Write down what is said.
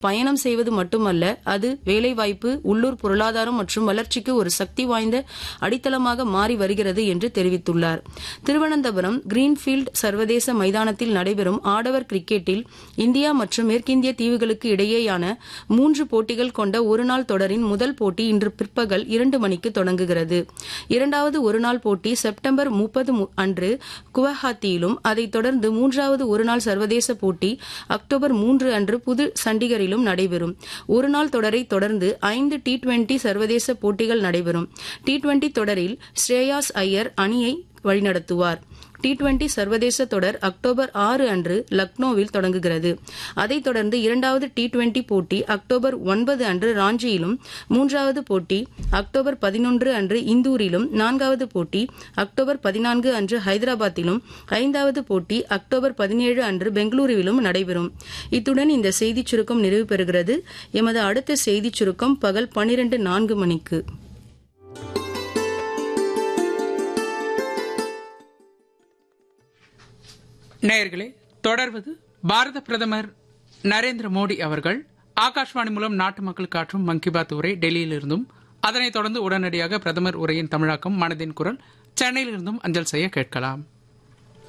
பயணம் செய்வது மட்டுமல்ல அது வேலைவாய்ப்பு உள்ளூர் பொருளாதாரம் மற்றும் வளர்ச்சிக்கு ஒரு சக்தி வாய்ந்த அடித்தளமாக மாறி வருகிறது என்று தெரிவித்துள்ளார் திருவனந்தபுரம் கிரீன்ஃபீல்ட் சர்வதேச மைதானத்தில் நடைபெறும் ஆடவர் கிரிக்கெட்டில் இந்தியா மற்றும் மேற்கிந்திய தீவுகளுக்கு இடையேயான மூன்று போட்டிகள் கொண்ட ஒருநாள் தொடரின் முதல் போட்டி இன்று பிற்பகல் இரண்டு மணிக்கு தொடங்குகிறது இரண்டாவது ஒருநாள் போட்டி செப்டம்பர் முப்பது அன்று குவஹாத்தியிலும் அதைத் தொடர்ந்து மூன்றாவது ஒருநாள் சர்வதேச போட்டி அக்டோபர் மூன்று அன்று புது சண்டிகரிலும் நடைபெறும் ஒருநாள் தொடரை தொடர்ந்து ஐந்து டி டுவெண்டி சர்வதேச போட்டிகள் நடைபெறும் டி டுவெண்டி தொடரில் ஸ்ரேயாஸ் ஐயர் அணியை வழிநடத்துவார் டி டுவெண்டி சர்வதேச தொடர் அக்டோபர் ஆறு அன்று லக்னோவில் தொடங்குகிறது அதைத் தொடர்ந்து இரண்டாவது டி டுவெண்டி போட்டி அக்டோபர் ஒன்பது அன்று ராஞ்சியிலும் மூன்றாவது போட்டி அக்டோபர் பதினொன்று அன்று இந்தூரிலும் நான்காவது போட்டி அக்டோபர் பதினான்கு அன்று ஹைதராபாத்திலும் ஐந்தாவது போட்டி அக்டோபர் பதினேழு அன்று பெங்களூருவிலும் நடைபெறும் இத்துடன் இந்த செய்திச் சுருக்கம் நிறைவு பெறுகிறது எமது அடுத்த செய்திச் சுருக்கம் பகல் பனிரெண்டு நான்கு மணிக்கு நேயர்களே தொடர்வது பாரத பிரதமர் நரேந்திர மோடி அவர்கள் ஆகாஷ்வாணி மூலம் நாட்டு மக்களுக்கு ஆற்றும் மன் கி பாத் உரை டெல்லியிலிருந்தும் அதனைத் தொடர்ந்து உடனடியாக பிரதமர் உரையின் தமிழாக்கம் மனதின் குரல் சென்னையிலிருந்தும் அஞ்சல் செய்ய கேட்கலாம்